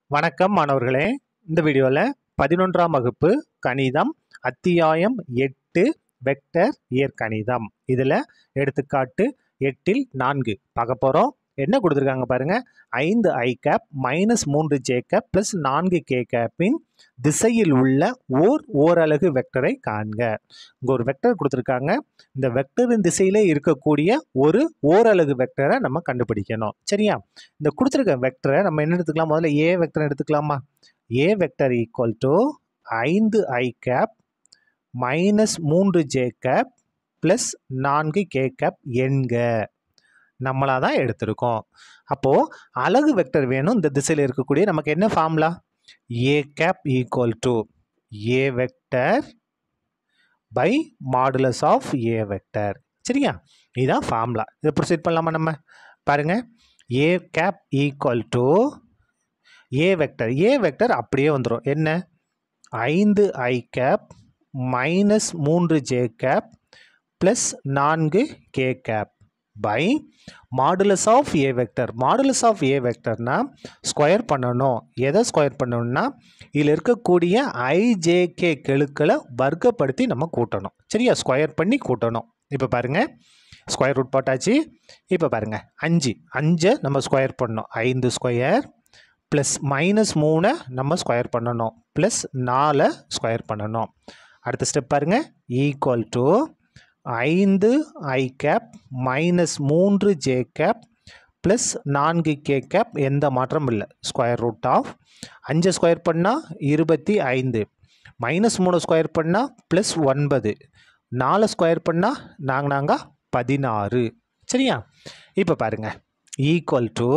வணக்கம் மாணவர்களே இந்த வீடியோவில் பதினொன்றாம் வகுப்பு கணிதம் அத்தியாயம் எட்டு வெக்டர் இயற்கணிதம் இதில் எடுத்துக்காட்டு எட்டில் நான்கு பார்க்க போகிறோம் என்ன கொடுத்துருக்காங்க பாருங்க ஐந்து ஐ கேப் மைனஸ் மூன்று ஜே கேப் ப்ளஸ் நான்கு கே கேப்பின் திசையில் உள்ள ஓர் ஓரலகு வெக்டரை காண்க இங்கே ஒரு வெக்டர் கொடுத்துருக்காங்க இந்த வெக்டரின் திசையிலே இருக்கக்கூடிய ஒரு ஓரலகு வெக்டரை நம்ம கண்டுபிடிக்கணும் சரியா இந்த கொடுத்துருக்க வெக்டரை நம்ம என்ன எடுத்துக்கலாம் முதல்ல ஏ வெக்டர் எடுத்துக்கலாமா ஏ வெக்டர் ஈக்குவல் டு ஐந்து ஐ கேப் மைனஸ் மூன்று ஜே கேப் ப்ளஸ் நான்கு கே கேப் எண்க நம்மளாக தான் எடுத்திருக்கோம் அப்போது அலகு வெக்டர் வேணும் இந்த திசையில் இருக்கக்கூடிய நமக்கு என்ன formula A cap equal to A vector by modulus of A vector சரியா இதுதான் ஃபார்முலா இதை ப்ரொசீட் பண்ணலாமா நம்ம பாருங்கள் A cap equal to A vector A vector அப்படியே வந்துடும் என்ன ஐந்து ஐ கேப் மைனஸ் மூன்று ஜே கேப் ப்ளஸ் நான்கு K cap by modulus of A vector modulus of A வெக்டர்னா ஸ்கொயர் பண்ணணும் எதை ஸ்கொயர் பண்ணணும்னா இதில் இருக்கக்கூடிய ஐஜேகே கெழுக்களை வர்க்கப்படுத்தி நம்ம கூட்டணும் சரியா ஸ்கொயர் பண்ணி கூட்டணும் இப்போ பாருங்கள் ஸ்கொயர் ரூட் போட்டாச்சு இப்போ பாருங்கள் அஞ்சு அஞ்சை நம்ம ஸ்கொயர் பண்ணணும் ஐந்து ஸ்கொயர் ப்ளஸ் மைனஸ் மூணை நம்ம ஸ்கொயர் பண்ணணும் ப்ளஸ் நாலை ஸ்கொயர் பண்ணணும் அடுத்த ஸ்டெப் பாருங்கள் ஈக்குவல் டு ஐந்து ஐ கேப் மைனஸ் மூன்று ஜே கேப் ப்ளஸ் நான்கு கே கேப் எந்த மாற்றமும் இல்லை ஸ்கொயர் ரூட் ஆஃப் அஞ்சு ஸ்கொயர் பண்ணால் இருபத்தி ஐந்து மைனஸ் மூணு ஸ்கொயர் பண்ணால் ப்ளஸ் ஒன்பது நாலு ஸ்கொயர் பண்ணால் நாங்கள் நாங்கள் பதினாறு சரியா இப்போ பாருங்கள் ஈக்குவல் டு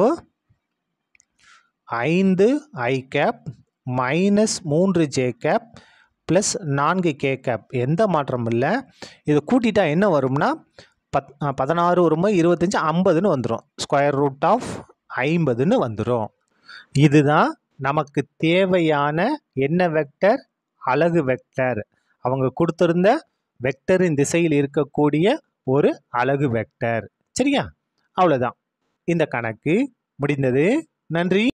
ஐந்து ஐ கேப் மைனஸ் மூன்று ஜே கேப் ப்ளஸ் நான்கு கே கேப் எந்த மாற்றமும் இல்லை இதை கூட்டிட்டா என்ன வரும்னா பத் பதினாறு வரும்போது இருபத்தஞ்சி ஐம்பதுன்னு வந்துடும் ஸ்கொயர் ரூட் ஆஃப் ஐம்பதுன்னு வந்துடும் இதுதான் நமக்கு தேவையான என்ன வெக்டர் அலகு வெக்டர் அவங்க கொடுத்துருந்த வெக்டரின் திசையில் இருக்கக்கூடிய ஒரு அலகு வெக்டர் சரியா அவ்வளோதான் இந்த கணக்கு முடிந்தது நன்றி